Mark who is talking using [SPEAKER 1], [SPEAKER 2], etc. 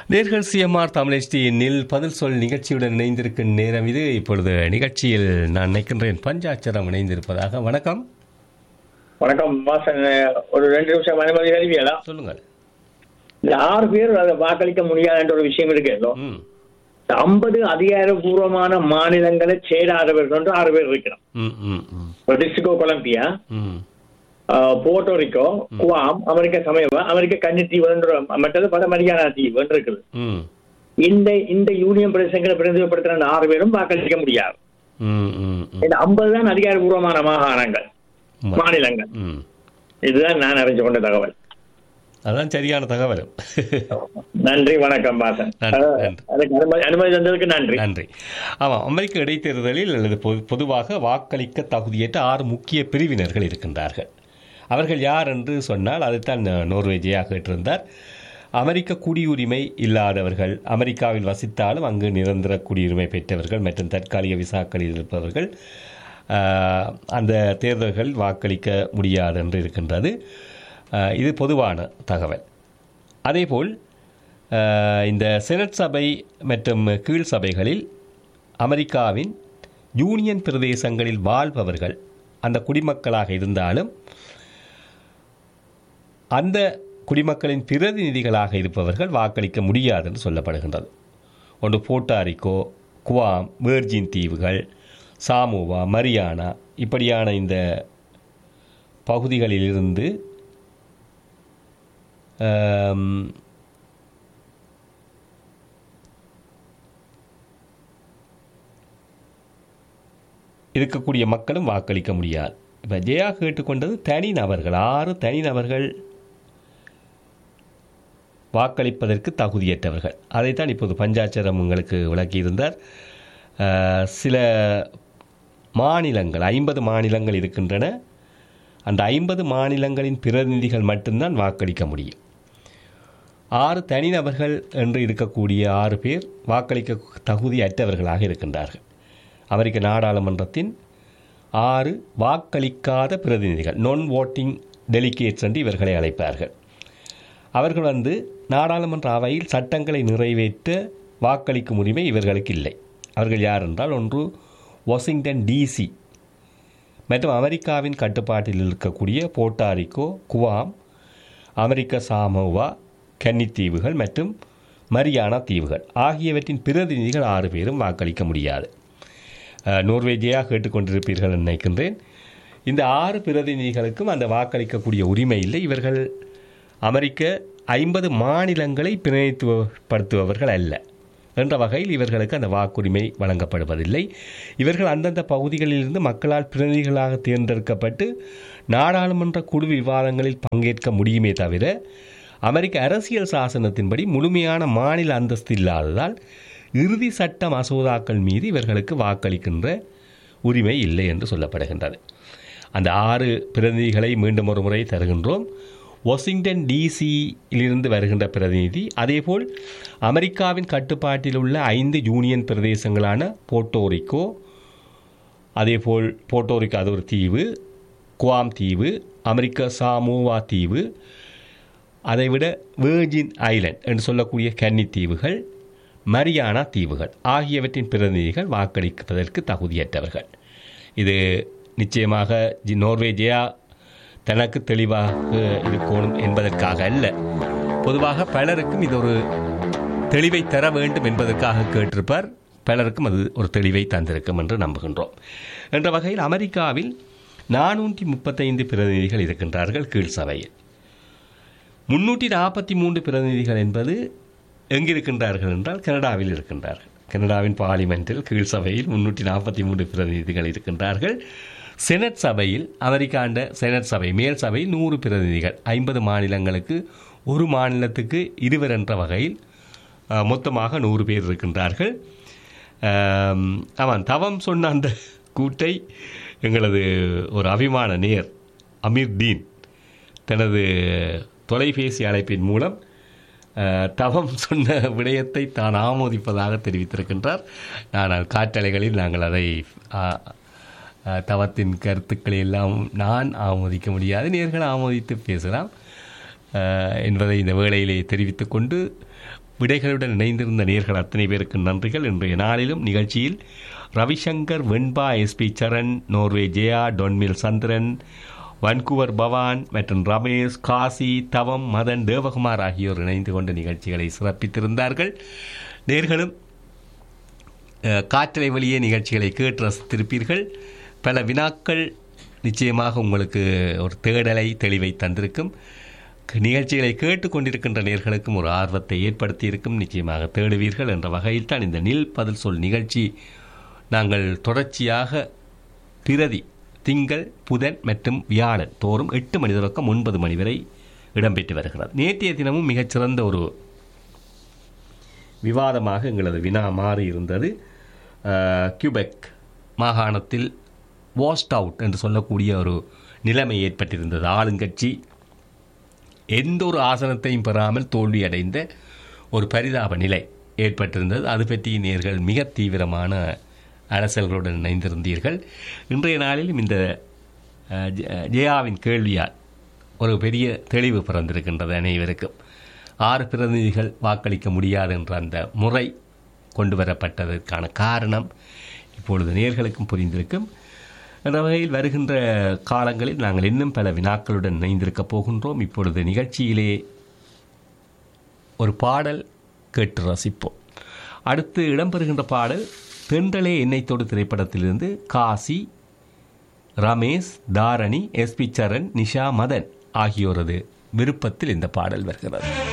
[SPEAKER 1] நேர்கள் சிஎம்ஆர் தமிழ்ச்சியில் பதில் சொல் நிகழ்ச்சியுடன் இணைந்திருக்கும் நேரம் இது இப்பொழுது நிகழ்ச்சியில் நான் நினைக்கின்றேன் பஞ்சாட்சரம் இணைந்திருப்பதாக வணக்கம்
[SPEAKER 2] வணக்கம் வாசன் ஒரு ரெண்டு நிமிஷம் அனுமதி அறிவியலா
[SPEAKER 1] சொல்லுங்கள்
[SPEAKER 2] இந்த ஆறு பேர் அதை வாக்களிக்க முடியாதுன்ற ஒரு விஷயம் இருக்கு
[SPEAKER 1] ம்
[SPEAKER 2] ஐம்பது அதிகாரபூர்வமான மாநிலங்களை சேராதவர்கள் என்று ஆறு பேர் இருக்கிறோம்
[SPEAKER 1] ம் ம் ம்
[SPEAKER 2] டிஸ்டிகோ கொலம்பியா
[SPEAKER 1] ம்
[SPEAKER 2] போர்ட்டோரிக்கோ குவாம் அமெரிக்க சமயவா அமெரிக்க கன்னித்தீவு என்ற மற்றது பல மரியானா தீவு என்று இருக்குது
[SPEAKER 1] ம்
[SPEAKER 2] இந்த இந்த யூனியன் பிரதேசங்களை பிரதிநிதிப்படுத்துற அந்த ஆறு பேரும் வாக்களிக்க முடியாது
[SPEAKER 1] ம் ம் ம்
[SPEAKER 2] இந்த ஐம்பது தான் அதிகாரபூர்வமான மாகாணங்கள் மாநிலங்கள்
[SPEAKER 1] ம்
[SPEAKER 2] இதுதான் நான் அறிஞ்சு கொண்ட தகவல்
[SPEAKER 1] அதான் சரியான தகவல்
[SPEAKER 2] நன்றி வணக்கம் வாசன்
[SPEAKER 1] நன்றி, நன்றி.
[SPEAKER 2] அதுக்கு அனுமதி அனுமதி தந்ததுக்கு நன்றி
[SPEAKER 1] நன்றி ஆமாம் அமெரிக்க இடைத்தேர்தலில் அல்லது பொது- பொதுவாக வாக்களிக்க தகுதியற்ற ஆறு முக்கிய பிரிவினர்கள் இருக்கின்றார்கள் அவர்கள் யார் என்று சொன்னால் அதைத்தான் நோர்வேஜியாக கேட்டிருந்தார் அமெரிக்க குடியுரிமை இல்லாதவர்கள் அமெரிக்காவில் வசித்தாலும் அங்கு நிரந்தர குடியுரிமை பெற்றவர்கள் மற்றும் தற்காலிக விசாக்களில் இருப்பவர்கள் ஆஹ், அந்த தேர்தல்கள் வாக்களிக்க முடியாது என்று இருக்கின்றது ஆஹ், இது பொதுவான தகவல் அதேபோல் அஹ், இந்த செனட் சபை மற்றும் கீழ் சபைகளில் அமெரிக்காவின் யூனியன் பிரதேசங்களில் வாழ்பவர்கள் அந்த குடிமக்களாக இருந்தாலும் அந்த குடிமக்களின் பிரதிநிதிகளாக இருப்பவர்கள் வாக்களிக்க முடியாது என்று சொல்லப்படுகின்றது ஒன்று போர்ட்டாரிக்கோ குவாம் வேர்ஜின் தீவுகள் சாமோவா மரியானா இப்படியான இந்த பகுதிகளிலிருந்து ஆம், இருக்கக்கூடிய மக்களும் வாக்களிக்க முடியாது இப்போ ஜெயா கேட்டுக்கொண்டது தனிநபர்கள் ஆறு தனிநபர்கள் வாக்களிப்பதற்கு தகுதியற்றவர்கள் அதைத்தான் இப்போது பஞ்சாட்சரம் உங்களுக்கு விளக்கியிருந்தார் அஹ், சில மாநிலங்கள் ஐம்பது மாநிலங்கள் இருக்கின்றன அந்த ஐம்பது மாநிலங்களின் பிரதிநிதிகள் மட்டும்தான் வாக்களிக்க முடியும் ஆறு தனிநபர்கள் என்று இருக்கக்கூடிய ஆறு பேர் வாக்களிக்க தகுதியற்றவர்களாக இருக்கின்றார்கள் அமெரிக்க நாடாளுமன்றத்தின் ஆறு வாக்களிக்காத பிரதிநிதிகள் நான் ஓட்டிங் டெலிகேட்ஸ் என்று இவர்களை அழைப்பார்கள் அவர்கள் வந்து நாடாளுமன்ற அவையில் சட்டங்களை நிறைவேற்ற வாக்களிக்கும் உரிமை இவர்களுக்கு இல்லை அவர்கள் யார் என்றால் ஒன்று வாஷிங்டன் டிசி மற்றும் அமெரிக்காவின் கட்டுப்பாட்டில் இருக்கக்கூடிய போர்ட்டாரிக்கோ குவாம் அமெரிக்க சாமோவா கன்னித்தீவுகள் மற்றும் மரியானா தீவுகள் ஆகியவற்றின் பிரதிநிதிகள் ஆறு பேரும் வாக்களிக்க முடியாது அஹ், நோர்வேஜியாக கேட்டுக்கொண்டிருப்பீர்கள் என்று நினைக்கின்றேன் இந்த ஆறு பிரதிநிதிகளுக்கும் அந்த வாக்களிக்கக்கூடிய உரிமை இல்லை இவர்கள் அமெரிக்க ஐம்பது மாநிலங்களை பிரதிநிதித்துவப்படுத்துபவர்கள் அல்ல என்ற வகையில் இவர்களுக்கு அந்த வாக்குரிமை வழங்கப்படுவதில்லை இவர்கள் அந்தந்த பகுதிகளிலிருந்து மக்களால் பிரதிநிதிகளாக தேர்ந்தெடுக்கப்பட்டு நாடாளுமன்ற குழு விவாதங்களில் பங்கேற்க முடியுமே தவிர அமெரிக்க அரசியல் சாசனத்தின்படி முழுமையான மாநில அந்தஸ்து இல்லாததால் இறுதி சட்ட மசோதாக்கள் மீது இவர்களுக்கு வாக்களிக்கின்ற உரிமை இல்லை என்று சொல்லப்படுகின்றது அந்த ஆறு பிரதிநிதிகளை மீண்டும் ஒரு முறை தருகின்றோம் வாஷிங்டன் டிசியிலிருந்து வருகின்ற பிரதிநிதி அதேபோல் அமெரிக்காவின் கட்டுப்பாட்டில் உள்ள ஐந்து யூனியன் பிரதேசங்களான போர்ட்டோரிக்கோ அதேபோல் போர்ட்டோரிக்கோ அது ஒரு தீவு குவாம் தீவு அமெரிக்க சாமோவா தீவு அதைவிட வேர்ஜின் ஐலண்ட் என்று சொல்லக்கூடிய கன்னி தீவுகள் மரியானா தீவுகள் ஆகியவற்றின் பிரதிநிதிகள் வாக்களிப்பதற்கு தகுதியற்றவர்கள் இது நிச்சயமாக ஜி- நோர்வேஜியா தனக்கு தெளிவாக இருக்கணும் என்பதற்காக அல்ல பொதுவாக பலருக்கும் இது ஒரு தெளிவை தர வேண்டும் என்பதற்காக கேட்டிருப்பார் பலருக்கும் அது ஒரு தெளிவை தந்திருக்கும் என்று நம்புகின்றோம் என்ற வகையில் அமெரிக்காவில் நானூற்றி முப்பத்தைந்து பிரதிநிதிகள் இருக்கின்றார்கள் கீழ் சபையில் முன்னூற்றி நாற்பத்தி மூன்று பிரதிநிதிகள் என்பது எங்கிருக்கின்றார்கள் என்றால் கனடாவில் இருக்கின்றார்கள் கனடாவின் பார்லிமெண்டில் கீழ் சபையில் முன்னூற்றி நாற்பத்தி மூன்று பிரதிநிதிகள் இருக்கின்றார்கள் செனட் சபையில் அமெரிக்காண்ட செனட் சபை மேல் சபையில் நூறு பிரதிநிதிகள் ஐம்பது மாநிலங்களுக்கு ஒரு மாநிலத்துக்கு இருவர் என்ற வகையில் அஹ், மொத்தமாக நூறு பேர் இருக்கின்றார்கள் ஆம், அவன் தவம் சொன்ன அந்த கூட்டை எங்களது ஒரு அபிமான நேர் அமீர் டீன் தனது தொலைபேசி அழைப்பின் மூலம் அஹ், தவம் சொன்ன விடயத்தை தான் ஆமோதிப்பதாக தெரிவித்திருக்கின்றார் ஆனால் காற்றலைகளில் நாங்கள் அதை அஹ், அஹ், தவத்தின் கருத்துக்களை எல்லாம் நான் ஆமோதிக்க முடியாது நேர்கள் ஆமோதித்து பேசலாம் அஹ், என்பதை இந்த வேளையிலே தெரிவித்துக்கொண்டு விடைகளுடன் இணைந்திருந்த நேர்கள் அத்தனை பேருக்கு நன்றிகள் இன்றைய நாளிலும் நிகழ்ச்சியில் ரவிசங்கர் வெண்பா எஸ்பி சரண் நோர்வே ஜெயா டொன்மில் சந்திரன் வன்குவர் பவான் மற்றும் ரமேஷ் காசி தவம் மதன் தேவகுமார் ஆகியோர் இணைந்து கொண்ட நிகழ்ச்சிகளை சிறப்பித்திருந்தார்கள் நேர்களும் அஹ், காற்றலை வழியே நிகழ்ச்சிகளை கேட்டு ரசித்திருப்பீர்கள் பல வினாக்கள் நிச்சயமாக உங்களுக்கு ஒரு தேடலை தெளிவை தந்திருக்கும் நிகழ்ச்சிகளை கேட்டுக்கொண்டிருக்கின்ற நேர்களுக்கும் ஒரு ஆர்வத்தை ஏற்படுத்தியிருக்கும் நிச்சயமாக தேடுவீர்கள் என்ற வகையில் தான் இந்த நில் பதில் சொல் நிகழ்ச்சி நாங்கள் தொடர்ச்சியாக பிரதி திங்கள் புதன் மற்றும் வியாழன் தோறும் எட்டு மணி தொடக்கம் ஒன்பது மணி வரை இடம்பெற்று வருகிறது நேற்றைய தினமும் மிகச்சிறந்த ஒரு விவாதமாக எங்களது வினா மாறி இருந்தது அஹ், கியூபெக் மாகாணத்தில் வாஸ்ட் அவுட் என்று சொல்லக்கூடிய ஒரு நிலைமை ஏற்பட்டிருந்தது ஆளுங்கட்சி எந்த ஒரு ஆசனத்தையும் பெறாமல் தோல்வியடைந்த ஒரு பரிதாப நிலை ஏற்பட்டிருந்தது அது பற்றி நேர்கள் மிக தீவிரமான அரசியல்களுடன் இணைந்திருந்தீர்கள் இன்றைய நாளிலும் இந்த அஹ், ஜெ- ஜெயாவின் கேள்வியால் ஒரு பெரிய தெளிவு பிறந்திருக்கின்றது அனைவருக்கும் ஆறு பிரதிநிதிகள் வாக்களிக்க முடியாது என்ற அந்த முறை கொண்டு வரப்பட்டதற்கான காரணம் இப்பொழுது நேர்களுக்கும் புரிந்திருக்கும் என்ற வகையில் வருகின்ற காலங்களில் நாங்கள் இன்னும் பல வினாக்களுடன் இணைந்திருக்கப் போகின்றோம் இப்பொழுது நிகழ்ச்சியிலே ஒரு பாடல் கேட்டு ரசிப்போம் அடுத்து இடம்பெறுகின்ற பாடல் தென்றலே எண்ணெய்த்தோடு திரைப்படத்திலிருந்து காசி ரமேஷ் தாரணி எஸ்பி சரண் நிஷா மதன் ஆகியோரது விருப்பத்தில் இந்த பாடல் வருகிறது